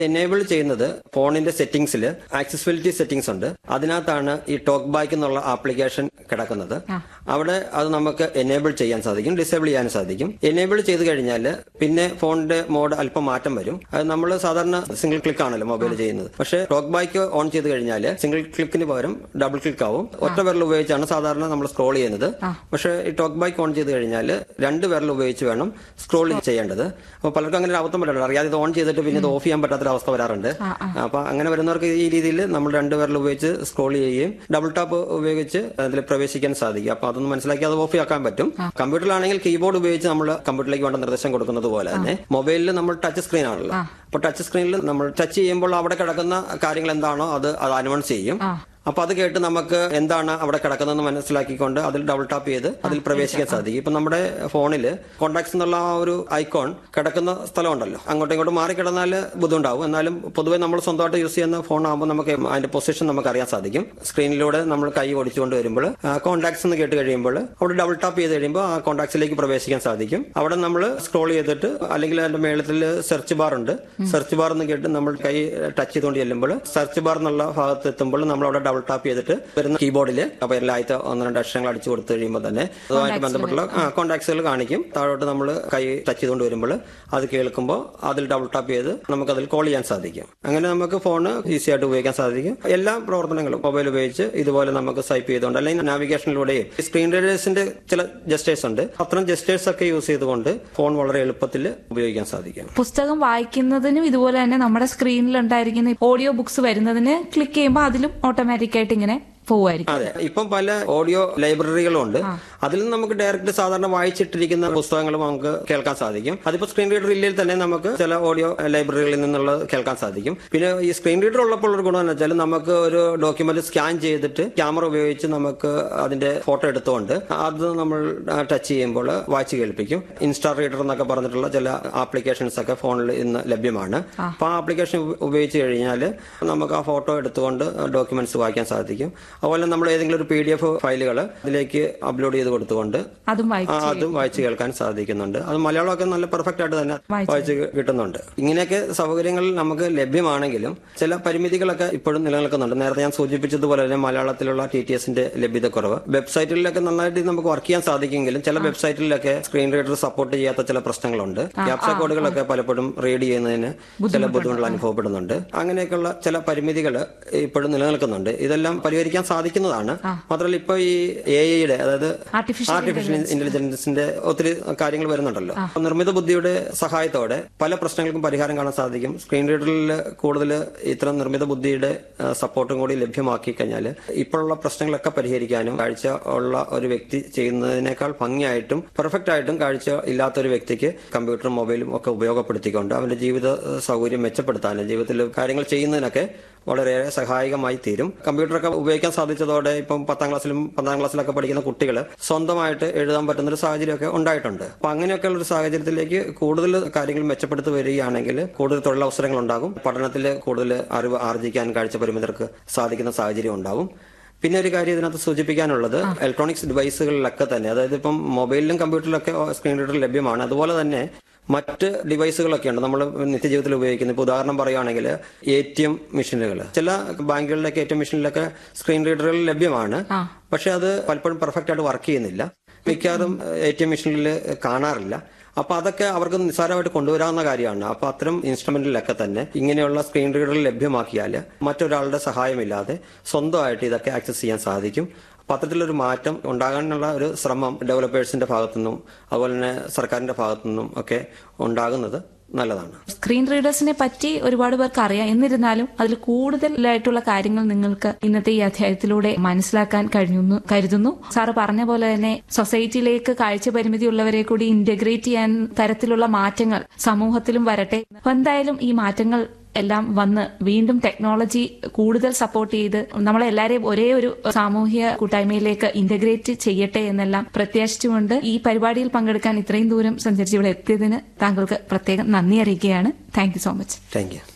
enable ചെയ്യുന്നത് ഫോണിന്റെ സെറ്റിംഗ്സിൽ accessibility settings ഉണ്ട് അതിനകത്താണ് ഈ ടോക്ക് ബാക്ക് എന്നുള്ള ആപ്ലിക്കേഷൻ കിടക്കുന്നത് അവിടെ അത് നമുക്ക് എനേബിൾ ചെയ്യാൻ സാധിക്കും ഡിസേബിൾ ചെയ്യാൻ സാധിക്കും എനേബിൾ ചെയ്ത് കഴിഞ്ഞാൽ പിന്നെ ഫോണിന്റെ മോഡ് അല്പം മാറ്റം വരും അത് നമ്മൾ സാധാരണ സിംഗിൾ ക്ലിക്ക് ആണല്ലോ മൊബൈൽ ചെയ്യുന്നത് പക്ഷേ ടോക്ക് ബാക്ക് ഓൺ ചെയ്ത് കഴിഞ്ഞാൽ സിംഗിൾ ക്ലിക്കിന് പകരം ഡബിൾ ക്ലിക്ക് ആവും ഒറ്റ വിരൽ ഉപയോഗിച്ചാണ് സാധാരണ നമ്മൾ സ്ക്രോൾ ചെയ്യുന്നത് പക്ഷേ ഈ ടോക്ക് ബാക്ക് ഓൺ ചെയ്ത് കഴിഞ്ഞാൽ രണ്ട് വിരൽ ഉപയോഗിച്ച് വേണം സ്ക്രോൾ ചെയ്യേണ്ടത് അപ്പോൾ പലർക്കും അങ്ങനെ ഒരു അബദ്ധം പറ്റില്ല അറിയാതെ ഇത് ഓൺ ചെയ്തിട്ട് പിന്നെ ഇത് ഓഫ് ചെയ്യാൻ പറ്റാത്തൊരു അവസ്ഥ വരാറുണ്ട് അപ്പൊ അങ്ങനെ വരുന്നവർക്ക് ഈ രീതിയിൽ നമ്മൾ രണ്ട് വിരൽ ഉപയോഗിച്ച് സ്ക്രോൾ ചെയ്യുകയും ഡബിൾ ടാപ്പ് ഉപയോഗിച്ച് അതിൽ പ്രവേശിക്കാൻ സാധിക്കും അപ്പൊ അതൊന്ന് മനസ്സിലാക്കി അത് ഓഫ് ആക്കാൻ പറ്റും കമ്പ്യൂട്ടറിലാണെങ്കിൽ കീബോർഡ് ഉപയോഗിച്ച് നമ്മൾ കമ്പ്യൂട്ടറിലേക്ക് വേണ്ട നിർദ്ദേശം കൊടുക്കുന്നത് പോലെ തന്നെ മൊബൈലിൽ നമ്മൾ ടച്ച് സ്ക്രീൻ ആണല്ലോ അപ്പൊ ടച്ച് സ്ക്രീനിൽ നമ്മൾ ടച്ച് ചെയ്യുമ്പോൾ അവിടെ കിടക്കുന്ന കാര്യങ്ങൾ എന്താണോ അത് അത് അനൗൺസ് ചെയ്യും അപ്പൊ അത് കേട്ട് നമുക്ക് എന്താണ് അവിടെ കിടക്കുന്നതെന്ന് മനസ്സിലാക്കിക്കൊണ്ട് അതിൽ ഡബിൾ ടാപ്പ് ചെയ്ത് അതിൽ പ്രവേശിക്കാൻ സാധിക്കും ഇപ്പൊ നമ്മുടെ ഫോണിൽ കോണ്ടാക്ട്സ് എന്നുള്ള ആ ഒരു ഐക്കോൺ കിടക്കുന്ന സ്ഥലമുണ്ടല്ലോ അങ്ങോട്ടും ഇങ്ങോട്ടും മാറി കിടന്നാൽ ബുദ്ധിമുട്ടാവും എന്നാലും പൊതുവെ നമ്മൾ സ്വന്തമായിട്ട് യൂസ് ചെയ്യുന്ന ഫോൺ ആകുമ്പോൾ നമുക്ക് അതിന്റെ പൊസിഷൻ നമുക്ക് അറിയാൻ സാധിക്കും സ്ക്രീനിലൂടെ നമ്മൾ കൈ ഓടിച്ചുകൊണ്ട് വരുമ്പോൾ കോണ്ടാക്ട്സ് എന്ന് കേട്ട് കഴിയുമ്പോൾ അവിടെ ഡബിൾ ടാപ്പ് ചെയ്ത് കഴിയുമ്പോൾ ആ കോണ്ടാക്ട്സിലേക്ക് പ്രവേശിക്കാൻ സാധിക്കും അവിടെ നമ്മൾ സ്ക്രോൾ ചെയ്തിട്ട് അല്ലെങ്കിൽ അതിന്റെ മേളത്തിൽ സെർച്ച് ബാർ ഉണ്ട് സെർച്ച് ബാർ എന്ന് കേട്ട് നമ്മൾ കൈ ടച്ച് ചെയ്തുകൊണ്ട് ചെല്ലുമ്പോൾ സെർച്ച് ബാർ എന്നുള്ള ഭാഗത്ത് എത്തുമ്പോൾ നമ്മൾ അവിടെ ഡബിൾ ടാപ്പ് ചെയ്തിട്ട് വരുന്ന കീബോർഡിൽ അപ്പൊ എല്ലായത്തെ ഒന്ന് രണ്ട് അക്ഷരങ്ങൾ അടിച്ചു കൊടുത്തു കഴിയുമ്പോൾ തന്നെ അതുമായിട്ട് ബന്ധപ്പെട്ടുള്ള കോണ്ടാക്ട്സുകൾ കാണിക്കും താഴോട്ട് നമ്മൾ കൈ ടച്ച് ചെയ്തുകൊണ്ട് വരുമ്പോൾ അത് കേൾക്കുമ്പോൾ അതിൽ ഡബിൾ ടാപ്പ് ചെയ്ത് നമുക്ക് അതിൽ കോൾ ചെയ്യാൻ സാധിക്കും അങ്ങനെ നമുക്ക് ഫോൺ ഈസി ആയിട്ട് ഉപയോഗിക്കാൻ സാധിക്കും എല്ലാ പ്രവർത്തനങ്ങളും മൊബൈൽ ഉപയോഗിച്ച് ഇതുപോലെ നമുക്ക് സ്വൈപ്പ് ചെയ്തുകൊണ്ട് അല്ലെങ്കിൽ നാവിഗേഷനിലൂടെയും സ്ക്രീൻ റീഡേഴ്സിന്റെ ചില ജസ്റ്റേഴ്സ് ഉണ്ട് അത്തരം ജസ്റ്റേഴ്സ് ഒക്കെ യൂസ് ചെയ്തുകൊണ്ട് ഫോൺ വളരെ എളുപ്പത്തിൽ ഉപയോഗിക്കാൻ സാധിക്കും പുസ്തകം വായിക്കുന്നതിനും ഇതുപോലെ തന്നെ നമ്മുടെ സ്ക്രീനിൽ ഉണ്ടായിരിക്കുന്ന ഓഡിയോ ബുക്സ് വരുന്നതിന് ക്ലിക്ക് ചെയ്യുമ്പോൾ അതിലും ഓട്ടോമാറ്റിക് ആയിട്ട് ഇങ്ങനെ പോവായിരിക്കും അതെ ഇപ്പം പല ഓഡിയോ ലൈബ്രറികളും ഉണ്ട് അതിൽ നിന്ന് നമുക്ക് ഡയറക്റ്റ് സാധാരണ വായിച്ചിട്ടിരിക്കുന്ന പുസ്തകങ്ങൾ നമുക്ക് കേൾക്കാൻ സാധിക്കും അതിപ്പോ സ്ക്രീൻ റീഡർ ഇല്ലെങ്കിൽ തന്നെ നമുക്ക് ചില ഓഡിയോ ലൈബ്രറികളിൽ നിന്നുള്ളത് കേൾക്കാൻ സാധിക്കും പിന്നെ ഈ സ്ക്രീൻ റീഡർ ഉള്ളപ്പോൾ ഒരു ഗുണം എന്ന് വെച്ചാൽ നമുക്ക് ഒരു ഡോക്യുമെന്റ് സ്കാൻ ചെയ്തിട്ട് ക്യാമറ ഉപയോഗിച്ച് നമുക്ക് അതിന്റെ ഫോട്ടോ എടുത്തുകൊണ്ട് അത് നമ്മൾ ടച്ച് ചെയ്യുമ്പോൾ വായിച്ച് കേൾപ്പിക്കും ഇൻസ്റ്റാ റീഡർ എന്നൊക്കെ പറഞ്ഞിട്ടുള്ള ചില ആപ്ലിക്കേഷൻസ് ഒക്കെ ഫോണിൽ ഇന്ന് ലഭ്യമാണ് അപ്പൊ ആ ആപ്ലിക്കേഷൻ ഉപയോഗിച്ച് കഴിഞ്ഞാൽ നമുക്ക് ആ ഫോട്ടോ എടുത്തുകൊണ്ട് ഡോക്യുമെന്റ്സ് വായിക്കാൻ സാധിക്കും അതുപോലെ നമ്മൾ ഏതെങ്കിലും ഒരു പി ഡി എഫ് ഫയലുകൾ അതിലേക്ക് അപ്ലോഡ് ചെയ്ത് കൊടുത്തുകൊണ്ട് അതും ആ, വായിക്കും അതും വായിച്ച് കേൾക്കാൻ സാധിക്കുന്നുണ്ട് അത് മലയാളമൊക്കെ നല്ല പെർഫെക്റ്റ് ആയിട്ട് തന്നെ വായിച്ച് കിട്ടുന്നുണ്ട് ഇങ്ങനെയൊക്കെ സൗകര്യങ്ങൾ നമുക്ക് ലഭ്യമാണെങ്കിലും ചില പരിമിതികളൊക്കെ ഇപ്പോഴും നിലനിൽക്കുന്നുണ്ട് നേരത്തെ ഞാൻ സൂചിപ്പിച്ചതുപോലെ തന്നെ മലയാളത്തിലുള്ള ടി ടി എസിന്റെ ലഭ്യതക്കുറവ് വെബ്സൈറ്റിലൊക്കെ നന്നായിട്ട് നമുക്ക് വർക്ക് ചെയ്യാൻ സാധിക്കുമെങ്കിലും ചില വെബ്സൈറ്റിലൊക്കെ സ്ക്രീൻ റീഡർ സപ്പോർട്ട് ചെയ്യാത്ത ചില പ്രശ്നങ്ങളുണ്ട് ക്യാപ്ച കോഡുകളൊക്കെ പലപ്പോഴും റീഡ് ചെയ്യുന്നതിന് ചില ബുദ്ധിമുട്ടുകൾ അനുഭവപ്പെടുന്നുണ്ട് അങ്ങനെയൊക്കെയുള്ള ചില പരിമിതികൾ ഇപ്പോഴും നിലനിൽക്കുന്നുണ്ട് ഇതെല്ലാം പരിഹരിക്കാൻ സാധിക്കുന്നതാണ് മാത്രമല്ല ഇപ്പൊ ഈ എ ഐയുടെ അതായത് ആർട്ടിഫിഷ്യൽ ആർട്ടിഫിഷ്യൽ ഇന്റലിജൻസിന്റെ ഒത്തിരി കാര്യങ്ങൾ വരുന്നുണ്ടല്ലോ നിർമ്മിത ബുദ്ധിയുടെ സഹായത്തോടെ പല പ്രശ്നങ്ങൾക്കും പരിഹാരം കാണാൻ സാധിക്കും സ്ക്രീൻ റീഡറിൽ കൂടുതൽ ഇത്തരം നിർമ്മിത ബുദ്ധിയുടെ ആ, സപ്പോർട്ടും കൂടി ലഭ്യമാക്കി കഴിഞ്ഞാൽ ഇപ്പോഴുള്ള പ്രശ്നങ്ങളൊക്കെ പരിഹരിക്കാനും കാഴ്ച ഉള്ള ഒരു വ്യക്തി ചെയ്യുന്നതിനേക്കാൾ ഭംഗിയായിട്ടും പെർഫെക്റ്റ് ആയിട്ടും കാഴ്ച ഇല്ലാത്ത ഒരു വ്യക്തിക്ക് കമ്പ്യൂട്ടറും മൊബൈലും ഒക്കെ ഉപയോഗപ്പെടുത്തിക്കൊണ്ട് അവന്റെ ജീവിത ആ, സൗകര്യം മെച്ചപ്പെടുത്താനും ജീവിതത്തിൽ കാര്യങ്ങൾ ചെയ്യുന്നതിനൊക്കെ വളരെയേറെ സഹായകമായി തീരും കമ്പ്യൂട്ടറൊക്കെ ഉപയോഗിക്കാൻ സാധിച്ചതോടെ ഇപ്പം പത്താം ക്ലാസ്സിലും പത്താം ക്ലാസ്സിലൊക്കെ പഠിക്കുന്ന കുട്ടികൾ സ്വന്തമായിട്ട് എഴുതാൻ പറ്റുന്ന ഒരു സാഹചര്യമൊക്കെ ഉണ്ടായിട്ടുണ്ട് അപ്പൊ അങ്ങനെയൊക്കെയുള്ള ഒരു സാഹചര്യത്തിലേക്ക് കൂടുതൽ കാര്യങ്ങൾ മെച്ചപ്പെടുത്തി വരികയാണെങ്കിൽ കൂടുതൽ തൊഴിലവസരങ്ങൾ ഉണ്ടാകും പഠനത്തിൽ കൂടുതൽ അറിവ് ആർജിക്കാൻ കാഴ്ച പരിമിതർക്ക് സാധിക്കുന്ന സാഹചര്യം ഉണ്ടാവും പിന്നെ ഒരു കാര്യം ഇതിനകത്ത് സൂചിപ്പിക്കാനുള്ളത് ഇലക്ട്രോണിക്സ് ഡിവൈസുകളിലൊക്കെ തന്നെ അതായത് ഇപ്പം മൊബൈലിലും കമ്പ്യൂട്ടറിലൊക്കെ സ്ക്രീൻ റീഡർ ലഭ്യമാണ് അതുപോലെ തന്നെ മറ്റ് ഡിവൈസുകളൊക്കെ ഉണ്ട് നമ്മൾ നിത്യജീവിതത്തിൽ ഉപയോഗിക്കുന്നത് ഇപ്പോൾ ഉദാഹരണം പറയുകയാണെങ്കിൽ എ ടി എം മെഷീനുകൾ ചില ബാങ്കുകളിലൊക്കെ എ ടി എം മെഷീനിലൊക്കെ സ്ക്രീൻ റീഡറുകൾ ലഭ്യമാണ് പക്ഷെ അത് പലപ്പോഴും പെർഫെക്റ്റ് ആയിട്ട് വർക്ക് ചെയ്യുന്നില്ല മിക്കവാറും എ ടി എം മെഷീനിൽ കാണാറില്ല അപ്പൊ അതൊക്കെ അവർക്ക് നിസ്സാരമായിട്ട് കൊണ്ടുവരാവുന്ന കാര്യമാണ് അപ്പൊ അത്തരം ഇൻസ്ട്രുമെന്റിലൊക്കെ തന്നെ ഇങ്ങനെയുള്ള സ്ക്രീൻ റീഡർ ലഭ്യമാക്കിയാൽ മറ്റൊരാളുടെ സഹായമില്ലാതെ സ്വന്തമായിട്ട് ഇതൊക്കെ ആക്സസ് ചെയ്യാൻ സാധിക്കും അപ്പൊ അത്തരത്തിലൊരു മാറ്റം ഉണ്ടാകാനുള്ള ഒരു ശ്രമം ഡെവലപ്പേഴ്സിന്റെ ഭാഗത്തുനിന്നും അതുപോലെ തന്നെ സർക്കാരിന്റെ ഭാഗത്തുനിന്നും ഒക്കെ ഉണ്ടാകുന്നത് നല്ലതാണ് സ്ക്രീൻ റീഡേഴ്സിനെ പറ്റി ഒരുപാട് പേർക്ക് അറിയാം എന്നിരുന്നാലും അതിൽ കൂടുതലായിട്ടുള്ള കാര്യങ്ങൾ നിങ്ങൾക്ക് ഇന്നത്തെ ഈ അധ്യായത്തിലൂടെ മനസ്സിലാക്കാൻ കഴിഞ്ഞു കരുതുന്നു സാറ് പറഞ്ഞ പോലെ തന്നെ സൊസൈറ്റിയിലേക്ക് കാഴ്ച പരിമിതി ഉള്ളവരെ കൂടി ഇന്റഗ്രേറ്റ് ചെയ്യാൻ തരത്തിലുള്ള മാറ്റങ്ങൾ സമൂഹത്തിലും വരട്ടെ അപ്പൊ എന്തായാലും ഈ മാറ്റങ്ങൾ എല്ലാം വന്ന് വീണ്ടും ടെക്നോളജി കൂടുതൽ സപ്പോർട്ട് ചെയ്ത് നമ്മളെല്ലാരെയും ഒരേ ഒരു സാമൂഹ്യ കൂട്ടായ്മയിലേക്ക് ഇന്റഗ്രേറ്റ് ചെയ്യട്ടെ എന്നെല്ലാം പ്രത്യാശിച്ചുകൊണ്ട് ഈ പരിപാടിയിൽ പങ്കെടുക്കാൻ ഇത്രയും ദൂരം സഞ്ചരിച്ച് ഇവിടെ എത്തിയതിന് താങ്കൾക്ക് പ്രത്യേകം നന്ദി അറിയിക്കുകയാണ് thank you so much thank you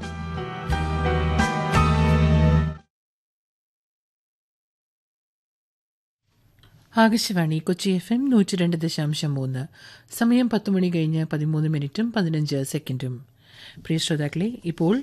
Akashvani Kochi F M നൂറ്റി രണ്ട് ദശാംശം മൂന്ന് സമയം പത്ത് മണി കഴിഞ്ഞ് പതിമൂന്ന് മിനിറ്റും പതിനഞ്ച് സെക്കൻഡും പ്രിയ ശ്രോതാക്കളെ ഇപ്പോൾ